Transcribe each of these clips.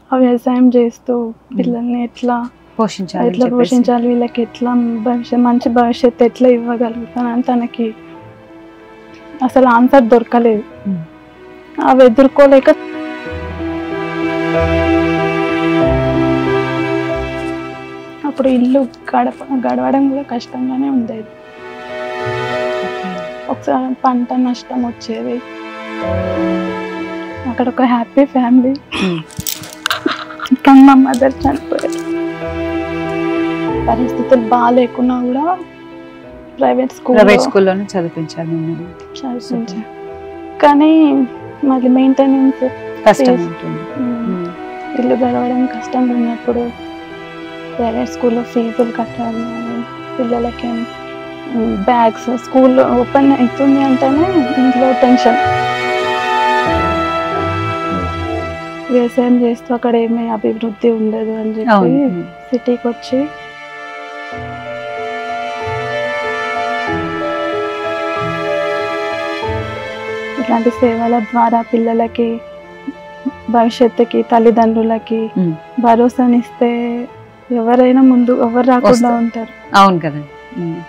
ఆ వ్యవసాయం చేస్తూ పిల్లల్ని ఎట్లా పోషించాలి ఎట్లా పోషించాలి వీళ్ళకి ఎట్లా భవిష్యత్ మంచి భవిష్యత్తు ఎట్లా ఇవ్వగలుగుతానని తనకి అసలు ఆన్సర్ దొరకలేదు Hmm. అవి ఎదుర్కోలేక అప్పుడు ఇల్లు గడప గడవడం కూడా కష్టంగానే ఉండేది ఒకసారి పంట నష్టం వచ్చేది అక్కడ ఒక హ్యాపీ ఫ్యామిలీ కానీ మా మదర్ చనిపోయారు పరిస్థితులు బాగాలేకున్నా కూడా ప్రైవేట్ స్కూల్ ప్రైవేట్ స్కూల్లోనే చదివించాలి మిమ్మల్ని చదివించారు కానీ మళ్ళీ మెయింటెనెన్స్ కష్టం Yes. ఉంటుంది ఇల్లు గడవడం కష్టంగా ఉన్నప్పుడు ప్రైవేట్ స్కూల్లో ఫీజులు కట్టాలి పిల్లలకి బ్యాగ్స్ స్కూల్ ఓపెన్ అవుతుంది అంటేనే ఇంట్లో టెన్షన్ వ్యవసాయం చేస్తూ అక్కడ ఏమీ అభివృద్ధి ఉండదు అని చెప్పి అవును సిటీకి వచ్చి ఇట్లాంటి సేవల ద్వారా పిల్లలకి భవిష్యత్తుకి తల్లిదండ్రులకి ఉమ్. భరోసానిస్తే ఎవరైనా ముందు ఎవరు రాకుండా వస్తారు. ఉంటారు అవును కదా ఉమ్.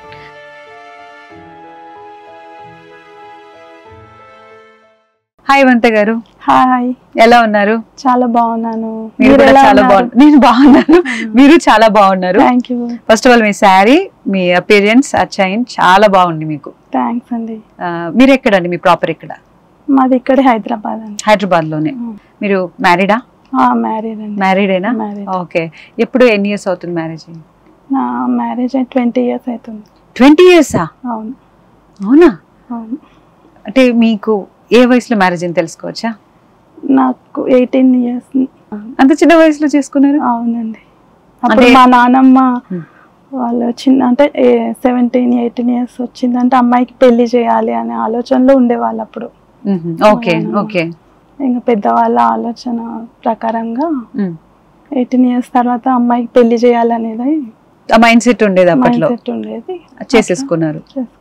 హాయ్ వంత గారు హాయ్ ఎలా ఉన్నారు చాలా బాగున్నాను మీరు కూడా చాలా బాగున్నారు నేను బాగున్నాను మీరు చాలా బాగున్నారు thank you first of all మీ శారీ మీ అపీరియన్స్ ఆ చైన్ చాలా బాగుంది మీకు థ్యాంక్స్ అండి ఆ, మీరు ఎక్కడండి మీ ప్రాపర్ ఎక్కడ మాది ఇక్కడే హైదరాబాద్ అండి హైదరాబాద్ లోనే మీరు మ్యారీడా మ్యారీడ్ అండి మ్యారీడేనా మ్యారీడ్ ఓకే ఎప్పుడు ఎన్ని ఇయర్స్ అవుతుంది మ్యారేజ్ నా మ్యారేజ్ అయి ట్వంటీ ఇయర్స్ అవుతుంది ట్వంటీ ఇయర్సా అవును అవునా అవును అంటే మీకు ఏ వయసులో మ్యారేజ్ అని తెలుసుకోవచ్చా నాకు ఎయిటీన్ ఇయర్స్ అంత చిన్న వయసులో చేసుకున్నారు అవునండి అప్పుడు అంటే- మా నానమ్మ Hmm. వాళ్ళు చిన్న అంటే సెవెంటీన్ ఎయిటీన్ ఇయర్స్ వచ్చిందంటే అమ్మాయికి పెళ్లి చేయాలి అనే ఆలోచనలో ఉండేవాళ్ళు అప్పుడు ఓకే అవునా. ఓకే ఇంకా పెద్దవాళ్ళ ఆలోచన ప్రకారంగా ఎయిటీన్ ఇయర్స్ తర్వాత అమ్మాయికి పెళ్లి చేయాలనేది ఆ మైండ్ సెట్ ఉండేది మైండ్ అప్పట్లో సెట్ ఉండేది చేసేసుకున్నారు అట్లా చేసుకో-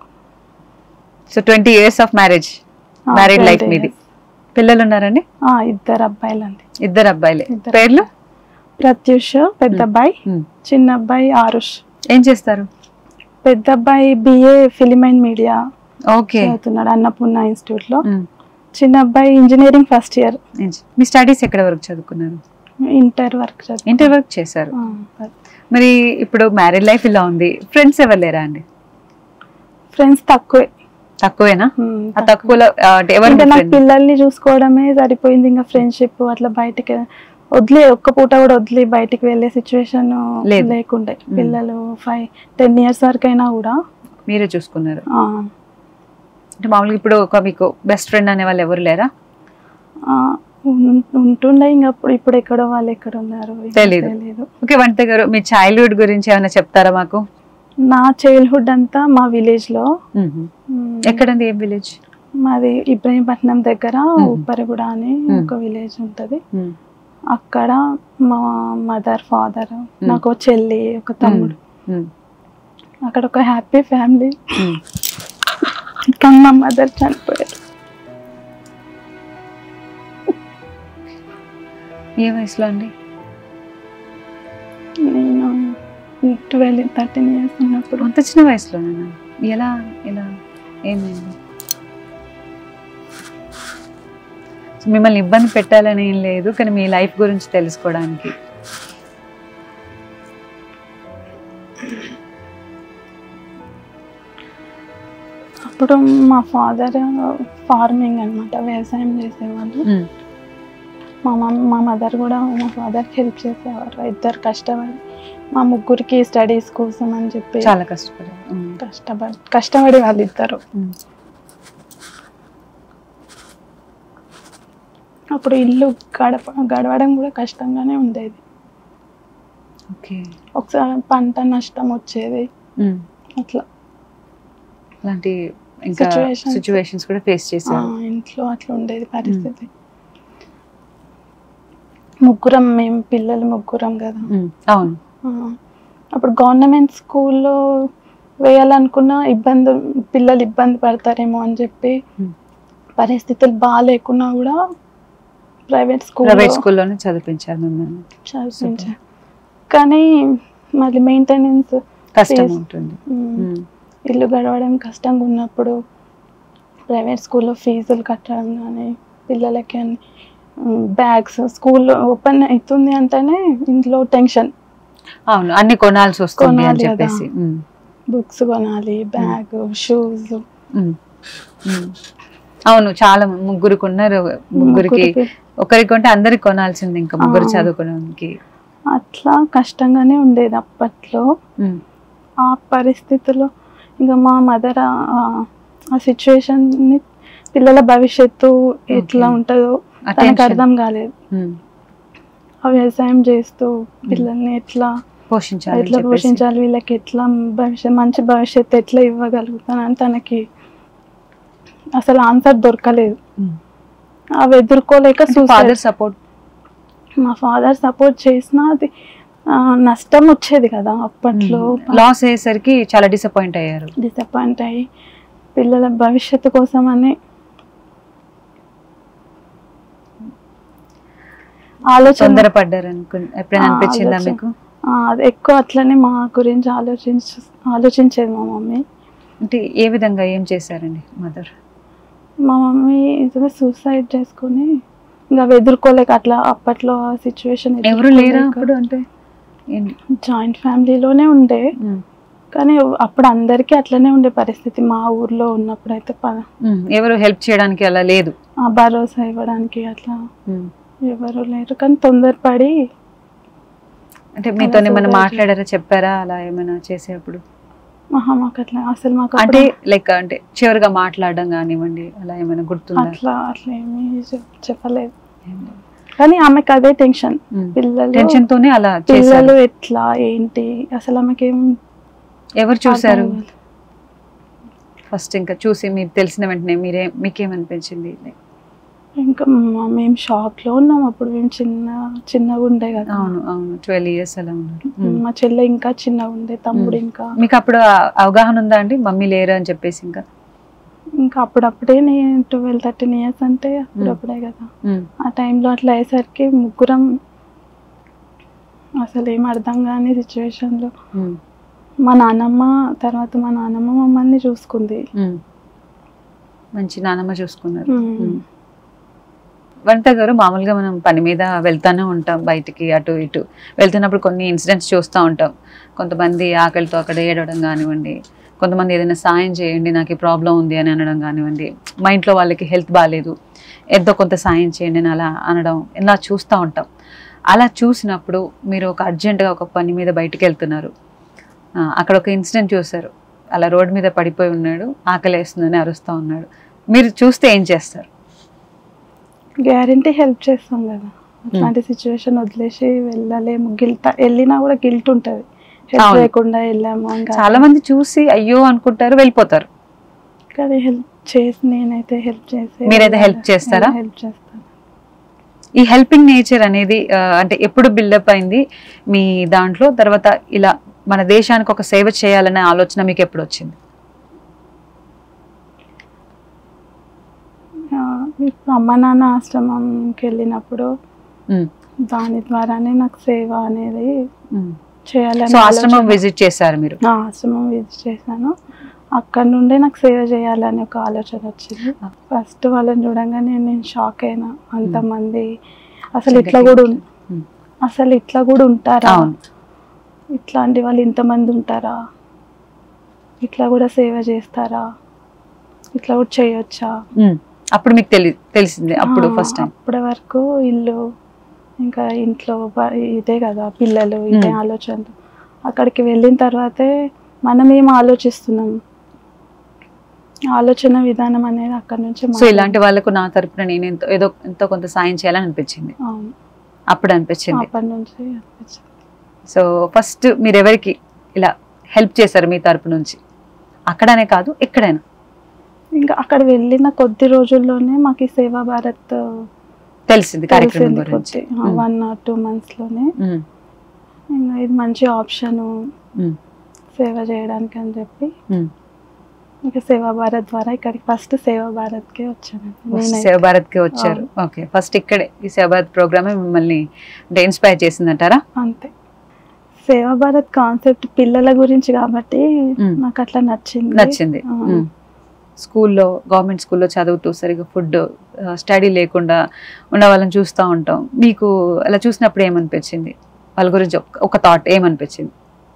so twenty years of marriage ఆ, మ్యారీడ్ లైఫ్ 20 మీది years. పిల్లలు ఉన్నారండి ఆ, ఇద్దరు అబ్బాయిలండి ఇద్దరు అబ్బాయిలే ఇద్దరు. పేర్లు ప్రత్యూష్ పెద్ద అబ్బాయి Hmm. చిన్న అబ్బాయి ఆరుష్ ఏం చేస్తారు పెద్ద అబ్బాయి BA film and media okay చదువుతున్నాడు అన్నపూర్ణ ఇన్స్టిట్యూట్ లో చిన్న అబ్బాయి ఇంజనీరింగ్ ఫస్ట్ ఇయర్ మీ స్టడీస్ ఎక్కడ వరకు చదువుకున్నారు ఇంటర్ వర్క్ చదువు ఇంటర్ వర్క్ చేశారు మరి ఇప్పుడు మ్యారీడ్ లైఫ్ ఇలా ఉంది ఫ్రెండ్స్ ఎవరు లేరా అండి ఫ్రెండ్స్ తక్కువే తక్కువేనా ఉమ్, ఆ తక్కువలో ఆ, అంటే ఎవరు ఇంకా మీ నాకు friend? పిల్లల్ని చూసుకోవడమే సరిపోయింది ఇంకా ఫ్రెండ్షిప్ అట్లా బయటికి వదిలే ఒక్క పూట కూడా వదిలి బయటికి వెళ్ళే సిచ్యువేషన్ లేదు. లేకుండే పిల్లలు ఫైవ్ టెన్ ఇయర్స్ వరకు అయినా కూడా మీరే చూసుకున్నారు ఆ, అంటే మామూలుగా ఇప్పుడు ఒక మీకు బెస్ట్ ఫ్రెండ్ అనే వాళ్ళు ఎవరు లేరా ఆ, ఉన్- ఉంటుండే ఇంకా అప్పుడు ఇప్పుడు ఎక్కడో వాళ్ళు ఎక్కడ ఉన్నారు ఇంకా తెలీదు. తెలీదు ఓకే వంట గారు మీ చైల్డ్హుడ్ గురించి ఏమైనా చెప్తారా మాకు నా చైల్డ్హుడ్ అంతా మా విలేజ్ లో మ్మ్. ఉమ్, ఎక్కడండి ఏం విలేజ్ మాది ఇబ్రహీంపట్నం దగ్గర మ్మ్. ఉప్పరగూడ అని మ్మ్. ఒక విలేజ్ ఉంటది అక్కడ మా మదర్ ఫాదర్ నాకు ఒక చెల్లి ఒక తమ్ముడు అక్కడ ఒక హ్యాపీ ఫ్యామిలీ కానీ మా మదర్ చనిపోయారు ఏ వయసులో అండి నేను ట్వెల్వ్ థర్టీన్ ఇయర్స్ ఉన్నప్పుడు అంత చిన్న వయసులోనేనా ఎలా ఎలా ఏమైంది సో మిమ్మల్ని ఇబ్బంది పెట్టాలని ఏం లేదు కానీ మీ లైఫ్ గురించి తెలుసుకోవడానికి అప్పుడు మా ఫాదర్ ఫార్మింగ్ అన్నమాట వ్యవసాయం చేసేవాళ్ళు మ్మ్. మా మమ్ మా మదర్ కూడా మా ఫాదర్కి హెల్ప్ చేసేవారు ఇద్దరు కష్టపడి మా ముగ్గురికి స్టడీస్ కోసం అని చెప్పి చాలా కష్టపడారు మ్మ్. కష్టపడి కష్టపడి వాళ్ళు ఇద్దరు మ్మ్. అప్పుడు ఇల్లు గడప గడవడం కూడా కష్టంగానే ఉండేది ఓకే ఒకసారి పంట నష్టం వచ్చేది మ్మ్. అట్లా అలాంటి ఇంకా Situations. సిచ్యువేషన్స్ కూడా ఫేస్ ఆ, చేశారు ఇంట్లో అట్లా ఉండేది పరిస్థితి ముగ్గురం మేము పిల్లలు ముగ్గురం కదా మ్మ్. అవును ఆ, అప్పుడు గవర్నమెంట్ స్కూల్లో వేయాలనుకున్న ఇబ్బంది పిల్లలు ఇబ్బంది పడతారేమో అని చెప్పి Hmm. పరిస్థితులు బాగాలేకున్నా కూడా ప్రైవేట్ స్కూల్ ప్రైవేట్ స్కూల్లోనే చదివించారు మిమ్మల్ని చదివించారు కానీ మళ్ళీ మెయింటెనెన్స్ కష్టం Fees. ఉంటుంది మ్, ఉమ్. ఇల్లు గడవడం కష్టంగా ఉన్నప్పుడు ప్రైవేట్ స్కూల్లో ఫీజులు కట్టడం కానీ పిల్లలకి అని బ్యాగ్స్ స్కూల్ ఓపెన్ అవుతుంది అంటేనే ఇంట్లో టెన్షన్ అవును అన్ని కొనాల్సి వస్తుంది అని కొనాలి కదా. చెప్పేసి ఉమ్. బుక్స్ కొనాలి బ్యాగ్ షూస్ ఉమ్. ఉమ్. అవును చాలా ముగ్గురికి ఉన్నారు ముగ్గురికి ఒకరికి కొంటే అందరికి కొనాల్సింది ఇంకా ముగ్గురు ఆ. చదువుకోవడానికి అట్లా కష్టంగానే ఉండేది అప్పట్లో ఉమ్. ఆ పరిస్థితుల్లో ఇంకా మా మదర్ ఆ సిచ్యువేషన్ ని పిల్లల భవిష్యత్తు ఎట్లా Okay. ఉంటుందో ఆ తనకు tension. అర్థం కాలేదు ఉమ్. ఆ వ్యవసాయం చేస్తూ పిల్లల్ని ఎట్లా పోషించాలి ఎట్లా పోషించాలి వీళ్ళకి ఎట్లా భవిష్యత్ మంచి భవిష్యత్తు ఎట్లా ఇవ్వగలుగుతానని తనకి అసలు ఆన్సర్ దొరకలేదు అవి ఎదుర్కోలేక suicide- ఫాదర్ సపోర్ట్ మా ఫాదర్ సపోర్ట్ చేసినా అది ఆ, నష్టం వచ్చేది కదా అప్పట్లో లాస్ అయ్యేసరికి చాలా డిసప్పాయింట్ అయ్యారు డిసప్పాయింట్ అయ్యి పిల్లల భవిష్యత్తు కోసం అని ఆలోచన తొందరపడ్డారు అనుకు ఎప్పుడైనా ఆ, అనిపించిందా ఆలోచన. మీకు ఆ, అది ఎక్కువ అట్లనే మా గురించి ఆలోచించ ఆలోచించేది మా మమ్మీ అంటే ఏ విధంగా ఏం చేశారండి మదర్ మా మమ్మీ ఇదే సూసైడ్ చేసుకుని ఇంకా అవి ఎదుర్కోలేక అట్లా అప్పట్లో ఆ సిచ్యువేషన్ ఎవరు లేరా అప్పుడు అంటే ఏం- జాయింట్ ఫ్యామిలీలోనే ఉండే ఉమ్. కానీ అప్పుడు అందరికీ అట్లనే ఉండే పరిస్థితి మా ఊర్లో ఉన్నప్పుడు అయితే ప- ఉమ్. ఎవరు హెల్ప్ చేయడానికి అలా లేదు ఆ భరోసా ఇవ్వడానికి అట్లా ఉమ్. ఎవరు లేరు కానీ తొందరపడి అంటే మీతో అలా ఏమైనా suicide మాట్లాడారా చెప్పారా అలా ఏమైనా చేసేప్పుడు మహా మాకు అట్లా అసలు మాకు అంటే అప్పుడు లైక్ అంటే చివరిగా మాట్లాడడం కానివ్వండి అలా ఏమైనా గుర్తుందా అట్లా అట్లా ఏమీ చెప్- చెప్పలేదు కానీ ఆమెకు అదే టెన్షన్ పిల్లలు టెన్షన్ తోనే అలా పిల్లలు చేశారు ఎట్లా ఏంటి అసలు ఆమెకేం ఎవరు చూసారు అర్థం కాలేదు. ఫస్ట్ ఇంకా చూసి మీరు తెలిసిన వెంటనే మీరే మీకేమనిపించింది Like, ఇంకా మా- మేము షాక్ లో ఉన్నాం అప్పుడు మేము చిన్న చిన్నగా ఉండే కదా అవును అవును ట్వెల్వ్ ఇయర్స్ అలా ఉన్నారు ఉమ్. మా చెల్లె ఇంకా చిన్నగా ఉండే తమ్ముడు మ్మ్. ఇంకా మీకు అప్పుడు ఆ అవగాహన ఉందా అండి మమ్మీ లేరు అని చెప్పేసి ఇంకా ఇంకా అప్పుడప్పుడే నేను ట్వెల్వ్ థర్టీన్ ఇయర్స్ అంటే అప్పుడప్పుడే కదా ఉమ్. ఆ టైంలో అట్లా అయ్యేసరికి ముగ్గురం అసలు ఏం అర్థం కాని సిచ్యువేషన్లో ఉమ్. మా నాన్నమ్మ తర్వాత మా నాన్నమ్మ మమ్మల్ని చూసుకుంది ఉమ్. మంచి నానమ్మ చూసుకున్నారు మ్మ్. ఉమ్. వనిత గారు మామూలుగా మనం పని మీద వెళ్తానే ఉంటాం బయటికి అటు ఇటు వెళ్తున్నప్పుడు కొన్ని ఇన్సిడెంట్స్ చూస్తూ ఉంటాం కొంతమంది ఆకలితో అక్కడ ఏడవడం కానివ్వండి కొంతమంది ఏదైనా సాయం చేయండి నాకు ఈ ప్రాబ్లం ఉంది అని అనడం కానివ్వండి మా ఇంట్లో వాళ్ళకి హెల్త్ బాగాలేదు ఎంతో కొంత సాయం చేయండి అని అలా అనడం ఇలా చూస్తూ ఉంటాం అలా చూసినప్పుడు మీరు ఒక అర్జెంటుగా ఒక పని మీద బయటికి వెళ్తున్నారు ఆ, అక్కడ ఒక ఇన్సిడెంట్ చూశారు అలా రోడ్డు మీద పడిపోయి ఉన్నాడు ఆకలి వేస్తుందని అరుస్తూ ఉన్నాడు మీరు చూస్తే ఏం చేస్తారు గ్యారంటీ హెల్ప్ చేస్తాం కదా అట్లాంటి సిచ్యువేషన్ వదిలేసి వెళ్ళలేము గిల్ట్ వెళ్ళినా కూడా గిల్ట్ ఉంటుంది హెల్ప్ అవును. లేకుండా వెళ్ళాము ఇంకా చాలా మంది చూసి అయ్యో అనుకుంటారు వెళ్ళిపోతారు కానీ హెల్ప్ చేసి నేనైతే హెల్ప్ చేసి మీరైతే help చేస్తారా? హెల్ప్ చేస్తాను ఈ హెల్పింగ్ నేచర్ అనేది ఆ, అంటే ఎప్పుడు బిల్డప్ అయింది మీ దాంట్లో తర్వాత ఇలా మన దేశానికి ఒక సేవ చేయాలనే ఆలోచన మీకు ఎప్పుడు వచ్చింది ఆ, ఇప్పుడు అమ్మ నాన్న ఆశ్రమంకి వెళ్ళినప్పుడు ఉమ్, దాని ద్వారానే నాకు సేవ అనేది ఉమ్. చేయాలని సో ఆశ్రమం ఆలోచన. విజిట్ చేశారు మీరు ఆ, ఆశ్రమం విజిట్ చేశాను అక్కడ నుండే నాకు సేవ చేయాలని ఒక ఆలోచన వచ్చింది ఫస్ట్ వాళ్ళని చూడంగానే నేను షాక్ అయినా అంతమంది అసలు ఇట్లా కూడా ఉం- ఉమ్. అసలు ఇట్లా కూడా ఉంటారా అవును ఇట్లాంటి వాళ్ళు ఇంతమంది ఉంటారా ఇట్లా కూడా సేవ చేస్తారా ఇట్లా కూడా చేయొచ్చా ఉమ్. అప్పుడు మీకు తెలి తెలిసింది అప్పుడు ఆ, ఫస్ట్ టైం అప్పటి వరకు ఇల్లు ఇంకా ఇంట్లో బ- ఇదే కదా పిల్లలు ఇదే మ్మ్. ఆలోచనలు అక్కడికి వెళ్ళిన తర్వాతే మనం ఏం ఆలోచిస్తున్నాం ఆలోచన విధానం అనేది అక్కడ నుంచి సో మారింది. ఇలాంటి వాళ్ళకు నా తరపున నేను ఎంతో ఏదో ఎంతో కొంత సాయం చేయాలని అనిపించింది అవును అప్పుడు అనిపించింది అప్పటి నుంచి అనిపించింది. సో ఫస్ట్ మీరు ఎవరికి ఇలా హెల్ప్ చేశారు మీ తరపు నుంచి అక్కడనే కాదు ఎక్కడైనా ఇంకా అక్కడ వెళ్ళిన కొద్ది రోజుల్లోనే మాకు ఈ సేవా భారత్ తెలిసింది కార్యక్రమం తెలిసింది గురించి కొద్ది వన్ ఆర్ టూ మంత్స్ లోనే ఉమ్, ఇంకా ఇది మంచి ఆప్షన్ ఉమ్, సేవ చేయడానికి అని చెప్పి ఉమ్. ఇంకా సేవా భారత్ ద్వారా ఇక్కడికి ఫస్ట్ సేవా భారత్కే వచ్చాను నేనైతే. సేవ భారత్కి వచ్చారు ఓకే ఫస్ట్ ఇక్కడే ఈ సేవ భారత్ ప్రోగ్రామే మిమ్మల్ని అంటే ఇన్స్పైర్ చేసిందంటారా అంతే సేవా భారత్ కాన్సెప్ట్ పిల్లల గురించి కాబట్టి మ్మ్. నాకు అట్లా నచ్చింది నచ్చింది ఆ, మ్మ్. స్కూల్లో గవర్నమెంట్ స్కూల్లో చదువుతూ సరిగా ఫుడ్ స్టడీ లేకుండా ఉన్న వాళ్ళని చూస్తూ ఉంటాం మీకు అలా చూసినప్పుడు ఏమనిపించింది వాళ్ళ గురించి ఒక- ఒక థాట్ ఏమనిపించింది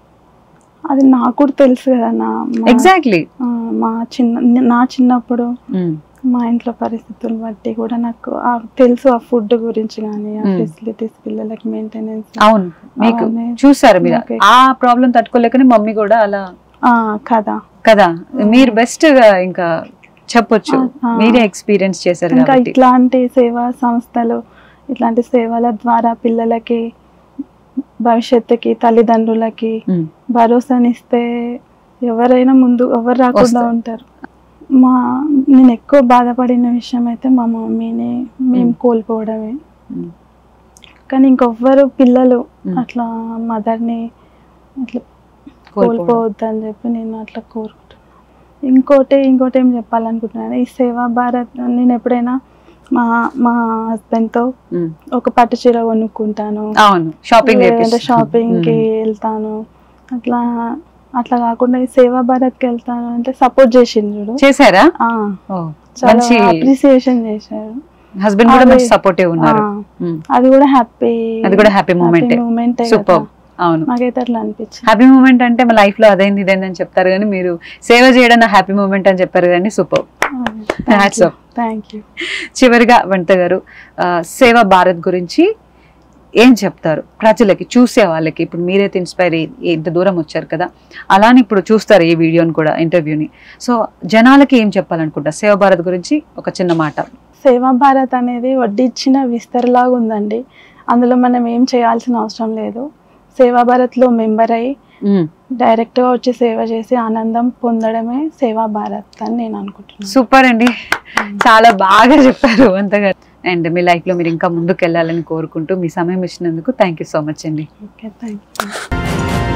అది నాకు కూడా తెలుసు కదా నా మా- ఎగ్జాక్ట్లీ ఆ, మా చిన్న నా చిన్నప్పుడు మా ఇంట్లో పరిస్థితులు బట్టి కూడా నాకు ఆ తెలుసు ఆ ఫుడ్ గురించి కానీ ఆ మ్మ్. ఫెసిలిటీస్ పిల్లలకి మెయింటెనెన్స్ అవును మీకు అవన్నీ చూసారు మీరు ఓకే. ఆ ప్రాబ్లం తట్టుకోలేకనే మమ్మీ కూడా అలా కదా కదా మీరు బెస్ట్ గా ఇంకా చెప్పొచ్చు ఆ, ఆ. మీరే ఎక్స్పీరియన్స్ చేశారు ఇంకా కాబట్టి ఇట్లాంటి సేవా సంస్థలు ఇట్లాంటి సేవల ద్వారా పిల్లలకి భవిష్యత్తుకి తల్లిదండ్రులకి మ్మ్. భరోసానిస్తే ఎవరైనా ముందు ఎవరు రాకుండా వస్తారు. ఉంటారు మా నేను ఎక్కువ బాధపడిన విషయం అయితే మా మమ్మీని మేము మ్మ్. కోల్పోవడమే మ్మ్. కానీ ఇంకొవ్వరు పిల్లలు మ్మ్. అట్లా మదర్ని అట్లా కోల్పోవడం. కోల్పోవద్దు అని చెప్పి నేను అట్లా కోరుకుంటున్నాను ఇంకోటి ఇంకోటి ఏం చెప్పాలనుకుంటున్నాను ఈ సేవా భారత్ నేను ఎప్పుడైనా మా మా హస్బెండ్తో మ్మ్. ఒక పట్టు చీర కొనుక్కుంటాను అవును షాపింగ్ లేదంటే షాపింగ్ కి వెళ్తాను అట్లా అట్లా కాకుండా ఈ సేవా భారత్ కి వెళ్తాను అంటే సపోర్ట్ చేసిండు చూడు చేశారా ఆ, ఓ, చాలా మంచి అప్రిసియేషన్ చేశారు హస్బెండ్ కూడా అదే. మంచి సపోర్టివ్ ఉన్నారు ఆ, మ్మ్. అది కూడా హ్యాపీ అది కూడా హ్యాపీ మూమెంట్ మూమెంట్ సూపర్ అవును నాకైతే అట్లా అనిపించింది హ్యాపీ మూమెంట్ అంటే మా లైఫ్ లో అదైంది ఇదైంది అని చెప్తారు కానీ మీరు సేవ చేయడం నా హ్యాపీ మూమెంట్ అని చెప్పారు కానీ super Hats off. Thank you చివరిగా వంట గారు ఆ, సేవ భారత్ గురించి ఏం చెప్తారు ప్రజలకి చూసే వాళ్ళకి ఇప్పుడు మీరైతే ఇన్స్పైర్ ఇంత దూరం వచ్చారు కదా అలానే ఇప్పుడు చూస్తారు ఈ వీడియోని కూడా ఇంటర్వ్యూని సో జనాలకి ఏం చెప్పాలనుకుంటా సేవ భారత్ గురించి ఒక చిన్న మాట సేవా భారత్ అనేది వడ్డిచ్చిన విస్తరలాగా ఉందండి అందులో మనం ఏం చేయాల్సిన అవసరం లేదు సేవా భారత్లో మెంబర్ అయ్యి మ్మ్. డైరెక్ట్గా వచ్చి సేవ చేసి ఆనందం పొందడమే సేవా భారత్ అని నేను అనుకుంటున్నాను సూపర్ అండి చాలా బాగా చెప్పారు అంతగా అండ్ మీ లైఫ్ లో మీరు ఇంకా ముందుకు వెళ్ళాలని కోరుకుంటూ మీ సమయం ఇచ్చినందుకు థ్యాంక్ యూ సో మచ్ అండి ఓకే థ్యాంక్ యూ